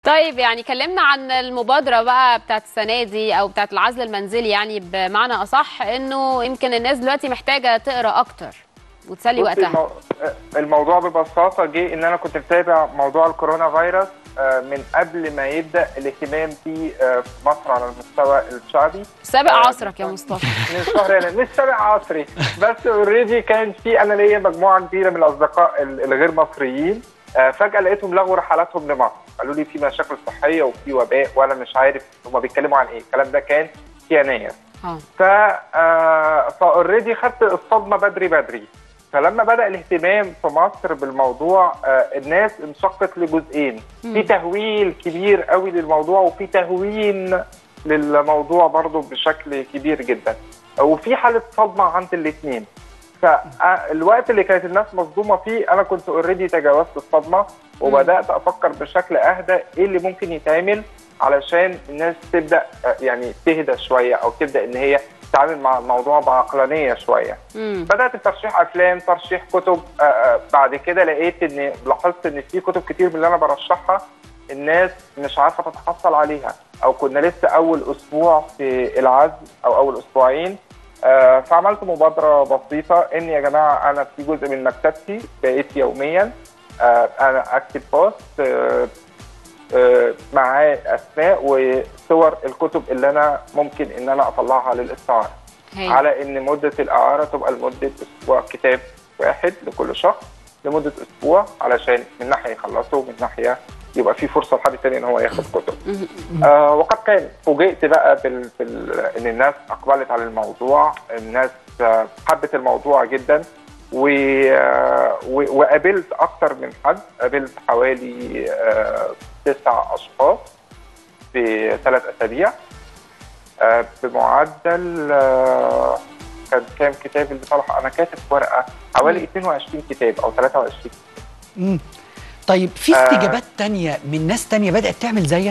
طيب يعني كلمنا عن المبادرة بقى بتاعت السنة دي أو بتاعت العزل المنزلي يعني بمعنى أصح إنه يمكن الناس دلوقتي محتاجة تقرأ أكتر وتسلي بصي وقتها المو... الموضوع ببساطه جه ان انا كنت متابع موضوع الكورونا فيروس آه، من قبل ما يبدا الاهتمام بيه آه، في مصر على المستوى الشعبي سابق آه، عصرك يا مصطفى من الشهر يعني مش سابق عصري بس اوريدي كان في انا ليا مجموعه كبيره من الاصدقاء ال- الغير مصريين آه، فجاه لقيتهم لغوا رحلاتهم لمصر قالوا لي في مشاكل صحيه وفي وباء وانا مش عارف هم بيتكلموا عن ايه الكلام ده كان في يناير اه ف فاوريدي خدت الصدمه بدري بدري فلما بدا الاهتمام في مصر بالموضوع آه، الناس انشقت لجزئين في تهويل كبير قوي للموضوع وفي تهوين للموضوع برضه بشكل كبير جدا وفي حاله صدمه عند الاثنين فالوقت اللي كانت الناس مصدومه فيه انا كنت اوريدي تجاوزت الصدمه وبدات افكر بشكل اهدى ايه اللي ممكن يتعمل علشان الناس تبدا آه، يعني تهدى شويه او تبدا ان هي تتعامل مع الموضوع بعقلانيه شويه امم بدات بترشيح افلام ترشيح كتب آه، آه، بعد كده لقيت ان لاحظت ان في كتب كتير من اللي انا برشحها الناس مش عارفه تتحصل عليها او كنا لسه اول اسبوع في العزل او اول اسبوعين آه، فعملت مبادره بسيطه ان يا جماعه انا في جزء من مكتبتي بقيت يوميا آه، انا اكتب بوست آه، آه، معاه اسماء وصور الكتب اللي انا ممكن ان انا اطلعها للاستعاره هاي على ان مده الاعاره تبقى لمده اسبوع كتاب واحد لكل شخص لمده اسبوع علشان من ناحيه يخلصه ومن ناحيه يبقى في فرصه لحد تاني ان هو ياخد كتب. آه وقد كان فوجئت بقى بال... بال... ان الناس اقبلت على الموضوع، الناس آه، حبت الموضوع جدا و... آه، و... وقابلت اكتر من حد، قابلت حوالي آه، تسع اشخاص في ثلاث اسابيع آه، بمعدل آه، كان كام كتاب اللي طلع انا كاتب ورقه حوالي 22 كتاب او 23 مم. طيب في آه. استجابات تانية من ناس تانية بدأت تعمل زيك؟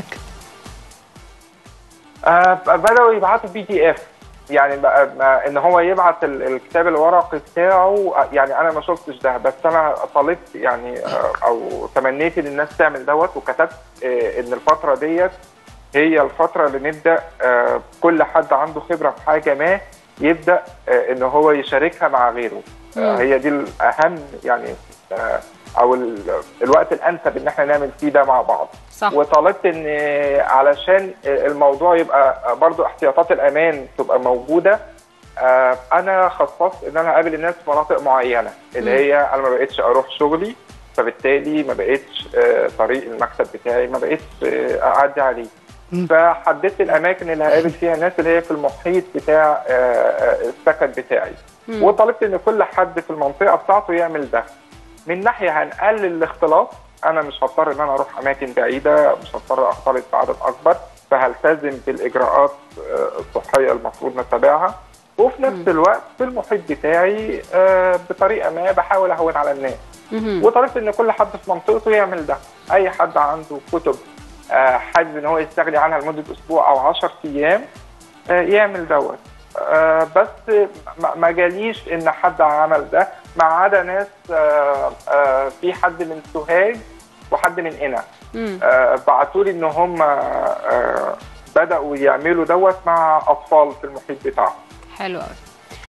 آه، بداوا يبعتوا بي دي اف يعني بقى ما- ان هو يبعت ال- الكتاب الورقي بتاعه آه، يعني انا ما شفتش ده بس انا طالبت يعني آه، او تمنيت ان الناس تعمل دوت وكتبت آه، ان الفتره ديت هي الفتره اللي نبدا آه، كل حد عنده خبره في حاجه ما يبدا آه، ان هو يشاركها مع غيره آه، مم. هي دي الاهم يعني آه، او ال- الوقت الانسب ان احنا نعمل فيه ده مع بعض صح وطالبت ان علشان الموضوع يبقى برضو احتياطات الامان تبقى موجوده آه، انا خصصت ان انا اقابل الناس في مناطق معينه اللي مم. هي انا ما بقتش اروح شغلي فبالتالي ما بقتش آه، طريق المكتب بتاعي ما بقتش آه، اعدي عليه مم. فحددت الاماكن اللي هقابل فيها الناس اللي هي في المحيط بتاع آه، آه، السكن بتاعي مم. وطالبت ان كل حد في المنطقه بتاعته يعمل ده من ناحيه هنقلل الاختلاط انا مش هضطر ان انا اروح اماكن بعيده مش هضطر اختلط بعدد اكبر فهلتزم بالاجراءات آه، الصحيه المفروض نتبعها وفي نفس الوقت في المحيط بتاعي آه، بطريقه ما بحاول اهون على الناس مهم. وطلبت ان كل حد في منطقته يعمل ده اي حد عنده كتب آه، حابب ان هو يستغني عنها لمده اسبوع او 10 ايام آه، يعمل دوت آه، بس ما- ما جاليش ان حد عمل ده ما عدا ناس آه، آه، في حد من سوهاج وحد من قنا مم. بعتوا لي ان هم آه، بداوا يعملوا دوت مع اطفال في المحيط بتاعهم حلو قوي